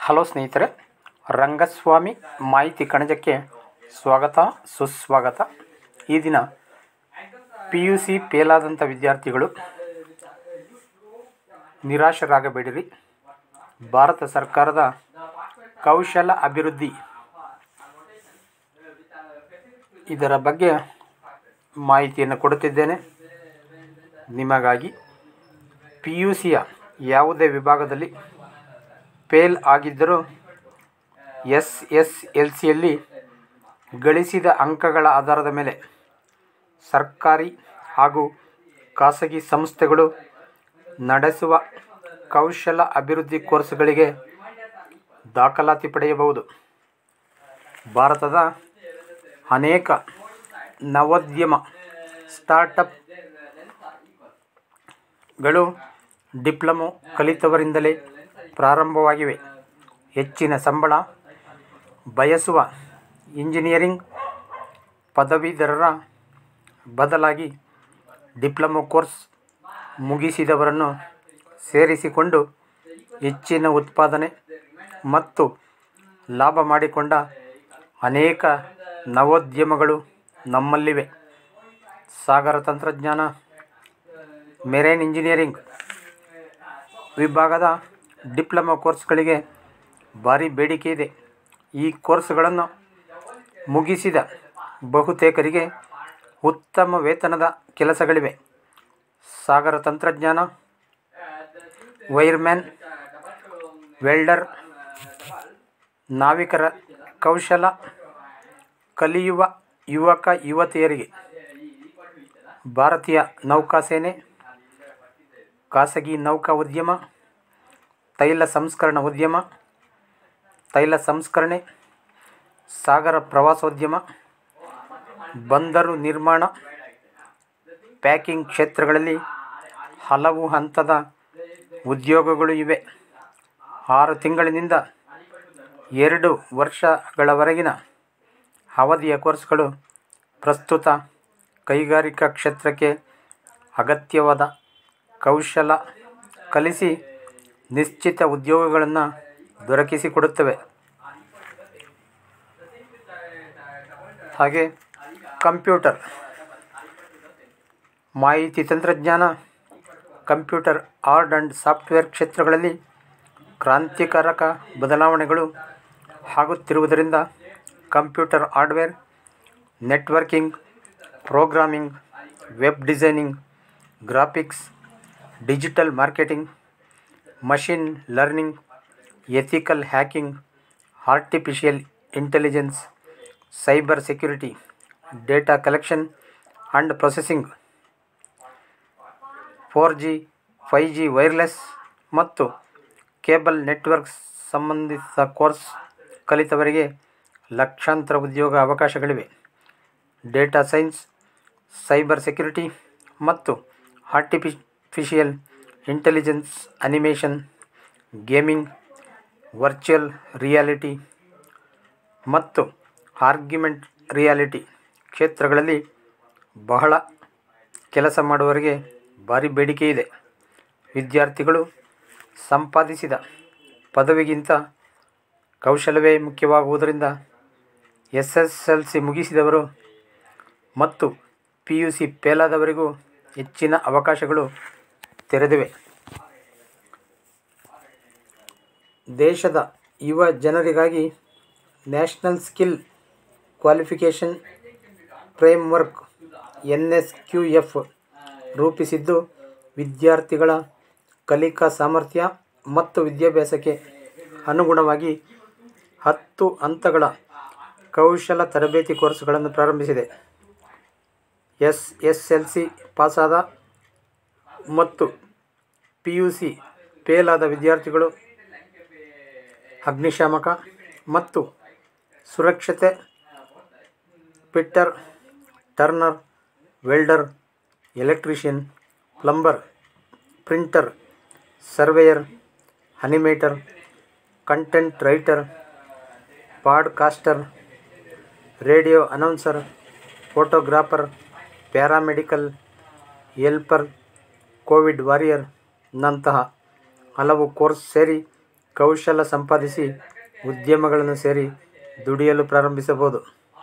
hello ಸ್ನೇಹಿತರೆ ರಂಗಸ್ವಾಮಿ ಮಾಹಿತಿ ಕಣಜಕ್ಕೆ ಸ್ವಾಗತ ಸುಸ್ವಾಗತ ಈ ದಿನ ಪಿ ಯು ಸಿ ಫೇಲಾದಂಥ ವಿದ್ಯಾರ್ಥಿಗಳು ನಿರಾಶರಾಗಬೇಡಿರಿ ಭಾರತ ಸರ್ಕಾರದ ಕೌಶಲ ಅಭಿವೃದ್ಧಿ ಇದರ ಬಗ್ಗೆ ಮಾಹಿತಿಯನ್ನು ಕೊಡುತ್ತಿದ್ದೇನೆ ನಿಮಗಾಗಿ ಪಿ ಯು ಸಿಯ ಯಾವುದೇ ವಿಭಾಗದಲ್ಲಿ ಫೇಲ್ ಆಗಿದ್ದರೂ ಎಸ್ ಎಸ್ ಎಲ್ ಸಿಯಲ್ಲಿ ಗಳಿಸಿದ ಅಂಕಗಳ ಆಧಾರದ ಮೇಲೆ ಸರ್ಕಾರಿ ಹಾಗೂ ಖಾಸಗಿ ಸಂಸ್ಥೆಗಳು ನಡೆಸುವ ಕೌಶಲ ಅಭಿವೃದ್ಧಿ ಕೋರ್ಸ್ಗಳಿಗೆ ದಾಖಲಾತಿ ಪಡೆಯಬಹುದು ಭಾರತದ ಅನೇಕ ನವೋದ್ಯಮ ಸ್ಟಾರ್ಟಪ್ಗಳು ಡಿಪ್ಲೊಮೊ ಕಲಿತವರಿಂದಲೇ ಪ್ರಾರಂಭವಾಗಿವೆ ಹೆಚ್ಚಿನ ಸಂಬಳ ಬಯಸುವ ಇಂಜಿನಿಯರಿಂಗ್ ಪದವೀಧರರ ಬದಲಾಗಿ ಡಿಪ್ಲೊಮೊ ಕೋರ್ಸ್ ಮುಗಿಸಿದವರನ್ನು ಸೇರಿಸಿಕೊಂಡು ಹೆಚ್ಚಿನ ಉತ್ಪಾದನೆ ಮತ್ತು ಲಾಭ ಮಾಡಿಕೊಂಡ ಅನೇಕ ನವೋದ್ಯಮಗಳು ನಮ್ಮಲ್ಲಿವೆ ಸಾಗರ ತಂತ್ರಜ್ಞಾನ ಮೆರೈನ್ ಇಂಜಿನಿಯರಿಂಗ್ ವಿಭಾಗದ ಡಿಪ್ಲೊಮೊ ಕೋರ್ಸ್ಗಳಿಗೆ ಭಾರಿ ಬೇಡಿಕೆ ಇದೆ ಈ ಕೋರ್ಸ್ಗಳನ್ನು ಮುಗಿಸಿದ ಬಹುತೇಕರಿಗೆ ಉತ್ತಮ ವೇತನದ ಕೆಲಸಗಳಿವೆ ಸಾಗರ ತಂತ್ರಜ್ಞಾನ ವೈರ್ಮ್ಯಾನ್ ವೆಲ್ಡರ್ ನಾವಿಕರ ಕೌಶಲ ಕಲಿಯುವ ಯುವಕ ಯುವತಿಯರಿಗೆ ಭಾರತೀಯ ನೌಕಾಸೇನೆ ಖಾಸಗಿ ನೌಕಾ ಉದ್ಯಮ ತೈಲ ಸಂಸ್ಕರಣ ಉದ್ಯಮ ತೈಲ ಸಂಸ್ಕರಣೆ ಸಾಗರ ಪ್ರವಾಸೋದ್ಯಮ ಬಂದರು ನಿರ್ಮಾಣ ಪ್ಯಾಕಿಂಗ್ ಕ್ಷೇತ್ರಗಳಲ್ಲಿ ಹಲವು ಹಂತದ ಉದ್ಯೋಗಗಳು ಇವೆ ಆರು ತಿಂಗಳಿನಿಂದ ಎರಡು ವರ್ಷಗಳವರೆಗಿನ ಅವಧಿಯ ಕೋರ್ಸ್ಗಳು ಪ್ರಸ್ತುತ ಕೈಗಾರಿಕಾ ಕ್ಷೇತ್ರಕ್ಕೆ ಅಗತ್ಯವಾದ ಕೌಶಲ ಕಲಿಸಿ ನಿಶ್ಚಿತ ಉದ್ಯೋಗಗಳನ್ನು ದೊರಕಿಸಿಕೊಡುತ್ತವೆ ಹಾಗೆ ಕಂಪ್ಯೂಟರ್ ಮಾಹಿತಿ ತಂತ್ರಜ್ಞಾನ ಕಂಪ್ಯೂಟರ್ ಹಾರ್ಡ್ ಆ್ಯಂಡ್ ಸಾಫ್ಟ್ವೇರ್ ಕ್ಷೇತ್ರಗಳಲ್ಲಿ ಕ್ರಾಂತಿಕಾರಕ ಬದಲಾವಣೆಗಳು ಆಗುತ್ತಿರುವುದರಿಂದ computer hardware networking programming web designing graphics digital marketing machine learning ethical hacking artificial intelligence cyber security data collection and processing four G five G wireless ಮತ್ತು cable networks ಸಂಬಂಧಿತ course ಕಲಿತವರಿಗೆ ಲಕ್ಷಾಂತರ ಉದ್ಯೋಗ ಅವಕಾಶಗಳಿವೆ ಡೇಟಾ ಸೈನ್ಸ್ ಸೈಬರ್ ಸೆಕ್ಯುರಿಟಿ ಮತ್ತು artificial intelligence animation gaming virtual reality ಮತ್ತು argument reality ಕ್ಷೇತ್ರಗಳಲ್ಲಿ ಬಹಳ ಕೆಲಸ ಮಾಡುವವರಿಗೆ ಭಾರಿ ಬೇಡಿಕೆ ಇದೆ ವಿದ್ಯಾರ್ಥಿಗಳು ಸಂಪಾದಿಸಿದ ಪದವಿಗಿಂತ ಕೌಶಲವೇ ಮುಖ್ಯವಾಗುವುದರಿಂದ ಎಸ್ ಎಸ್ ಎಲ್ ಸಿ ಮುಗಿಸಿದವರು ಮತ್ತು ಪಿ ಯು ಸಿ ಫೇಲಾದವರಿಗೂ ಹೆಚ್ಚಿನ ಅವಕಾಶಗಳು ತೆರೆದಿವೆ ದೇಶದ ಯುವ ಜನರಿಗಾಗಿ national skill qualification framework N S Q F ರೂಪಿಸಿದ್ದು ವಿದ್ಯಾರ್ಥಿಗಳ ಕಲಿಕಾ ಸಾಮರ್ಥ್ಯ ಮತ್ತು ವಿದ್ಯಾಭ್ಯಾಸಕ್ಕೆ ಅನುಗುಣವಾಗಿ ಹತ್ತು ಹಂತಗಳ ಕೌಶಲ ತರಬೇತಿ ಕೋರ್ಸ್ಗಳನ್ನು ಪ್ರಾರಂಭಿಸಿದೆ ಎಸ್ ಎಸ್ ಎಲ್ ಸಿ ಪಾಸಾದ ಮತ್ತು ಪಿ ಯು ಸಿ ಫೇಲಾದ ವಿದ್ಯಾರ್ಥಿಗಳು ಅಗ್ನಿಶಾಮಕ ಮತ್ತು ಸುರಕ್ಷತೆ fitter turner welder electrician plumber printer surveyor animator content writer podcaster radio announcer photographer paramedical helper COVID warrior ನಂತಹ ಹಲವು ಕೋರ್ಸ್ ಸೇರಿ ಕೌಶಲ ಸಂಪಾದಿಸಿ ಉದ್ಯಮಗಳನ್ನು ಸೇರಿ ದುಡಿಯಲು ಪ್ರಾರಂಭಿಸಬಹುದು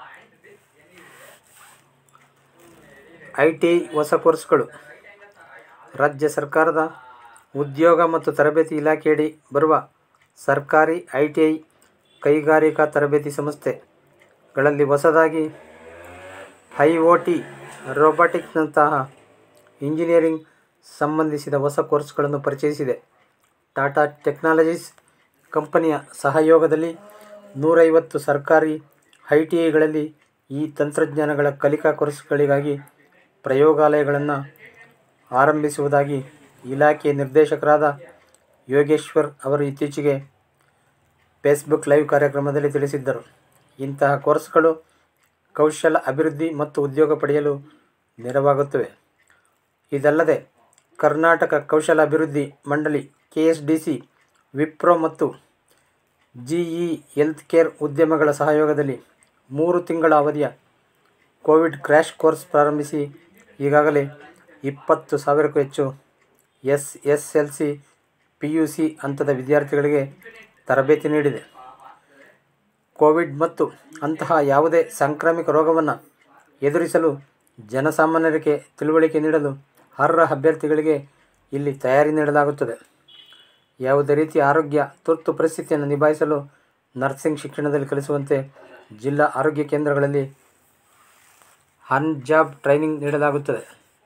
ಐ ಟಿ ಐ ಹೊಸ ಕೋರ್ಸ್ಗಳು ರಾಜ್ಯ ಸರ್ಕಾರದ ಉದ್ಯೋಗ ಮತ್ತು ತರಬೇತಿ ಇಲಾಖೆಯಡಿ ಬರುವ ಸರ್ಕಾರಿ ಐ ಟಿ ಐ ಕೈಗಾರಿಕಾ ತರಬೇತಿ ಸಂಸ್ಥೆಗಳಲ್ಲಿ ಹೊಸದಾಗಿ ಐ ಒ ಟಿ ರೋಬಾಟಿಕ್ಸ್ನಂತಹ ಇಂಜಿನಿಯರಿಂಗ್ ಸಂಬಂಧಿಸಿದ ಹೊಸ ಕೋರ್ಸ್ಗಳನ್ನು ಪರಿಚಯಿಸಿದೆ ಟಾಟಾ ಟೆಕ್ನಾಲಜೀಸ್ ಕಂಪನಿಯ ಸಹಯೋಗದಲ್ಲಿ ನೂರೈವತ್ತು ಸರ್ಕಾರಿ ಐ ಟಿ ಐಗಳಲ್ಲಿ ಈ ತಂತ್ರಜ್ಞಾನಗಳ ಕಲಿಕಾ ಕೋರ್ಸ್ಗಳಿಗಾಗಿ ಪ್ರಯೋಗಾಲಯಗಳನ್ನು ಆರಂಭಿಸುವುದಾಗಿ ಇಲಾಖೆಯ ನಿರ್ದೇಶಕರಾದ ಯೋಗೇಶ್ವರ್ ಅವರು ಇತ್ತೀಚೆಗೆ ಫೇಸ್ಬುಕ್ ಲೈವ್ ಕಾರ್ಯಕ್ರಮದಲ್ಲಿ ತಿಳಿಸಿದ್ದರು ಇಂತಹ ಕೋರ್ಸ್ಗಳು ಕೌಶಲ ಅಭಿವೃದ್ಧಿ ಮತ್ತು ಉದ್ಯೋಗ ಪಡೆಯಲು ನೆರವಾಗುತ್ತವೆ ಇದಲ್ಲದೆ ಕರ್ನಾಟಕ ಕೌಶಲ ಅಭಿವೃದ್ಧಿ ಮಂಡಳಿ K S D C Wipro ಮತ್ತು ಜಿ ಇ ಹೆಲ್ತ್ ಕೇರ್ ಉದ್ಯಮಗಳ ಸಹಯೋಗದಲ್ಲಿ ಮೂರು ತಿಂಗಳ ಅವಧಿಯ ಕೋವಿಡ್ ಕ್ರ್ಯಾಶ್ ಕೋರ್ಸ್ ಪ್ರಾರಂಭಿಸಿ ಈಗಾಗಲೇ ಇಪ್ಪತ್ತು ಸಾವಿರಕ್ಕೂ ಹೆಚ್ಚು S S L C P U C ಹಂತದ ವಿದ್ಯಾರ್ಥಿಗಳಿಗೆ ತರಬೇತಿ ನೀಡಿದೆ ಕೋವಿಡ್ ಮತ್ತು ಅಂತಹ ಯಾವುದೇ ಸಾಂಕ್ರಾಮಿಕ ರೋಗವನ್ನು ಎದುರಿಸಲು ಜನಸಾಮಾನ್ಯರಿಗೆ ತಿಳುವಳಿಕೆ ನೀಡಲು ಅರ್ಹ ಅಭ್ಯರ್ಥಿಗಳಿಗೆ ಇಲ್ಲಿ ತಯಾರಿ ನೀಡಲಾಗುತ್ತದೆ ಯಾವುದೇ ರೀತಿಯ ಆರೋಗ್ಯ ತುರ್ತು ಪರಿಸ್ಥಿತಿಯನ್ನು ನಿಭಾಯಿಸಲು ನರ್ಸಿಂಗ್ ಶಿಕ್ಷಣದಲ್ಲಿ ಕಲಿಸುವಂತೆ ಜಿಲ್ಲಾ ಆರೋಗ್ಯ ಕೇಂದ್ರಗಳಲ್ಲಿ ಆನ್ ಜಾಬ್ ಟ್ರೈನಿಂಗ್ ನೀಡಲಾಗುತ್ತದೆ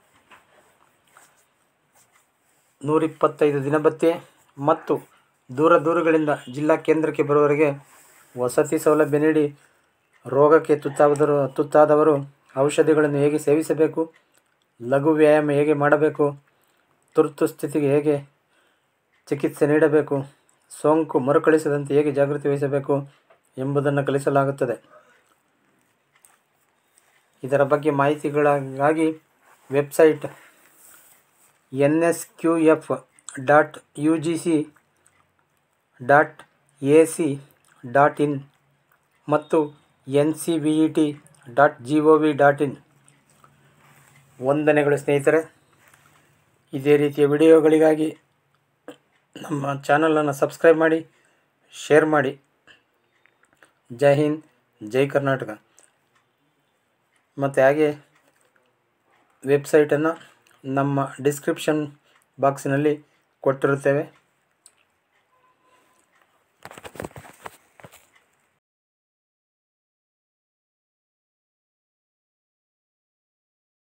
ನೂರಿಪ್ಪತ್ತೈದು ದಿನಭತ್ಯೆ ಮತ್ತು ದೂರ ದೂರುಗಳಿಂದ ಜಿಲ್ಲಾ ಕೇಂದ್ರಕ್ಕೆ ಬರುವವರಿಗೆ ವಸತಿ ಸೌಲಭ್ಯ ನೀಡಿ ರೋಗಕ್ಕೆ ತುತ್ತಾದವರು ತುತ್ತಾದವರು ಔಷಧಿಗಳನ್ನು ಹೇಗೆ ಸೇವಿಸಬೇಕು ಲಘು ವ್ಯಾಯಾಮ ಹೇಗೆ ಮಾಡಬೇಕು ತುರ್ತು ಸ್ಥಿತಿಗೆ ಹೇಗೆ ಚಿಕಿತ್ಸೆ ನೀಡಬೇಕು ಸೋಂಕು ಮರುಕಳಿಸದಂತೆ ಹೇಗೆ ಜಾಗೃತಿ ವಹಿಸಬೇಕು ಎಂಬುದನ್ನು ಕಲಿಸಲಾಗುತ್ತದೆ ಇದರ ಬಗ್ಗೆ ಮಾಹಿತಿಗಳಿಗಾಗಿ website N S Q F dot U G C dot A C dot in ಮತ್ತು N C V E T dot G O V dot in ವಂದನೆಗಳು ಸ್ನೇಹಿತರೆ ಇದೇ ರೀತಿಯ ವಿಡಿಯೋಗಳಿಗಾಗಿ ನಮ್ಮ ಚಾನಲನ್ನು ಸಬ್ಸ್ಕ್ರೈಬ್ ಮಾಡಿ ಶೇರ್ ಮಾಡಿ ಜೈ ಹಿಂದ್ ಜೈ ಕರ್ನಾಟಕ ಮತ್ತು ಹಾಗೆ ವೆಬ್ಸೈಟನ್ನು ನಮ್ಮ ಡಿಸ್ಕ್ರಿಪ್ಷನ್ ಬಾಕ್ಸಿನಲ್ಲಿ ಕೊಟ್ಟಿರುತ್ತೇವೆ